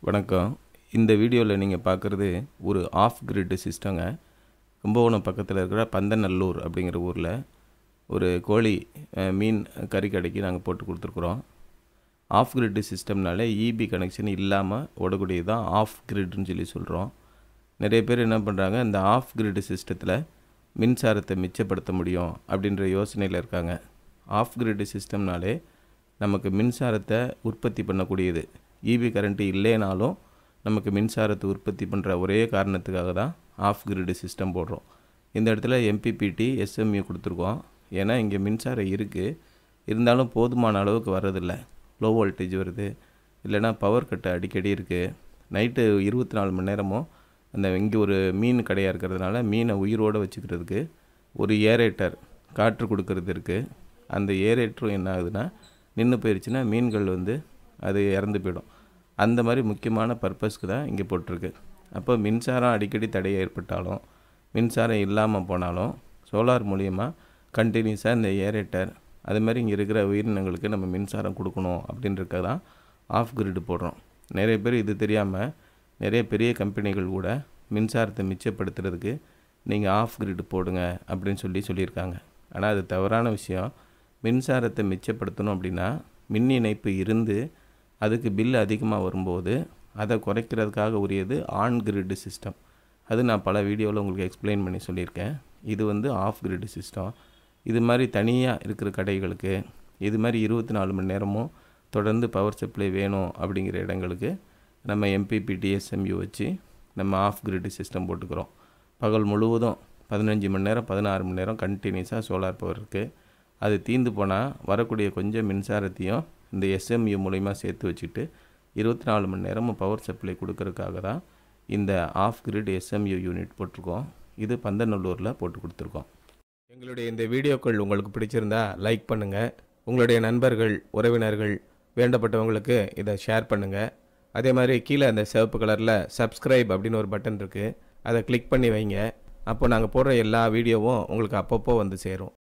வணக்கம் இந்த வீடியோவில் நீங்கள் பார்க்குறது ஒரு ஆஃப் கிரிட் சிஸ்டங்க கும்பகோணம் பக்கத்தில் இருக்கிற பந்தநல்லூர் அப்படிங்கிற ஊரில் ஒரு கோழி அஹ், மீன் கறி கடைக்கு நாங்கள் போட்டு கொடுத்துருக்குறோம் ஆஃப் கிரிட் சிஸ்டம்னாலே இபி கனெக்ஷன் இல்லாமல் ஓடக்கூடியது தான் ஆஃப் கிரிட்னு சொல்லி சொல்கிறோம் நிறைய பேர் என்ன பண்ணுறாங்க இந்த ஆஃப் கிரிட் சிஸ்டத்தில் மின்சாரத்தை மிச்சப்படுத்த முடியும் அப்படின்ற யோசனையில் இருக்காங்க ஆஃப் கிரிட் சிஸ்டம்னாலே நமக்கு மின்சாரத்தை உற்பத்தி பண்ணக்கூடியது இபி கரண்ட்டு இல்லைனாலும் நமக்கு மின்சாரத்தை உற்பத்தி பண்ணுற ஒரே காரணத்துக்காக தான் ஆஃப் கிரிட் சிஸ்டம் போடுறோம் இந்த இடத்துல எம்பிபிடி எஸ்எம்யூ கொடுத்துருக்கோம் ஏன்னா இங்கே மின்சாரம் இருக்குது இருந்தாலும் போதுமான அளவுக்கு வர்றதில்ல லோ வோல்டேஜ் வருது இல்லைன்னா பவர் கட்டு அடிக்கடி இருக்குது நைட்டு இருபத்தி நாலு மணி நேரமும் அந்த இங்கே ஒரு மீன் கடையாக இருக்கிறதுனால மீனை உயிரோடு வச்சுக்கிறதுக்கு ஒரு ஏரேட்டர் காற்று கொடுக்கறது இருக்குது அந்த ஏரேட்டரும் என்ன ஆகுதுன்னா நின்று போயிடுச்சுன்னா மீன்கள் வந்து அது இறந்து போயிடும் அந்த மாதிரி முக்கியமான பர்பஸ்க்கு தான் இங்கே போட்டிருக்கு அப்போ மின்சாரம் அடிக்கடி தடை ஏற்பட்டாலும் மின்சாரம் இல்லாமல் போனாலும் சோலார் மூலியமாக கண்டினியூஸாக இந்த ஏரேட்டர் அது மாதிரி இங்கே இருக்கிற உயிரினங்களுக்கு நம்ம மின்சாரம் கொடுக்கணும் அப்படின்றதுக்காக தான் ஆஃப் கிரிட் போடுறோம் நிறைய பேர் இது தெரியாமல் நிறைய பெரிய கம்பெனிகள் கூட மின்சாரத்தை மிச்சப்படுத்துறதுக்கு நீங்கள் ஆஃப் கிரிட் போடுங்க அப்படின்னு சொல்லி சொல்லியிருக்காங்க ஆனால் அது தவறான விஷயம் மின்சாரத்தை மிச்சப்படுத்தணும் அப்படின்னா மின் இணைப்பு இருந்து அதுக்கு பில் அதிகமாக வரும்போது அதை குறைக்கிறதுக்காக உரியது ஆன் கிரிட் சிஸ்டம் அது நான் பல வீடியோவில் உங்களுக்கு எக்ஸ்பிளைன் பண்ணி சொல்லியிருக்கேன் இது வந்து ஆஃப் கிரிட் சிஸ்டம் இது மாதிரி தனியாக இருக்கிற கடைகளுக்கு இது மாதிரி இருபத்தி நாலு மணி நேரமும் தொடர்ந்து பவர் சப்ளை வேணும் அப்படிங்கிற இடங்களுக்கு நம்ம எம்பிபிடி எஸ்எம்யூ வச்சு நம்ம ஆஃப் கிரிட் சிஸ்டம் போட்டுக்கிறோம் பகல் முழுவதும் பதினஞ்சு மணி நேரம் பதினாறு மணி நேரம் கண்டினியூஸாக சோலார் பவர் இருக்குது அது தீந்து போனால் வரக்கூடிய கொஞ்சம் மின்சாரத்தையும் இந்த எஸ்எம்யூ மூலிமா சேர்த்து வச்சுட்டு இருபத்தி நாலு மணி நேரமும் பவர் சப்ளை கொடுக்கறதுக்காக தான் இந்த ஆஃப் கிரிட் எஸ்எம்யூ யூனிட் போட்டிருக்கோம் இது பந்தநல்லூரில் போட்டு கொடுத்துருக்கோம் எங்களுடைய இந்த வீடியோக்கள் உங்களுக்கு பிடிச்சிருந்தா லைக் பண்ணுங்கள் உங்களுடைய நண்பர்கள் உறவினர்கள் வேண்டப்பட்டவங்களுக்கு இதை ஷேர் பண்ணுங்கள் அதே மாதிரி கீழே அந்த சிவப்பு கலரில் சப்ஸ்கிரைப் அப்படின்னு ஒரு பட்டன் இருக்குது அதை கிளிக் பண்ணி வைங்க அப்போ நாங்கள் போடுற எல்லா வீடியோவும் உங்களுக்கு அப்பப்போ வந்து சேரும்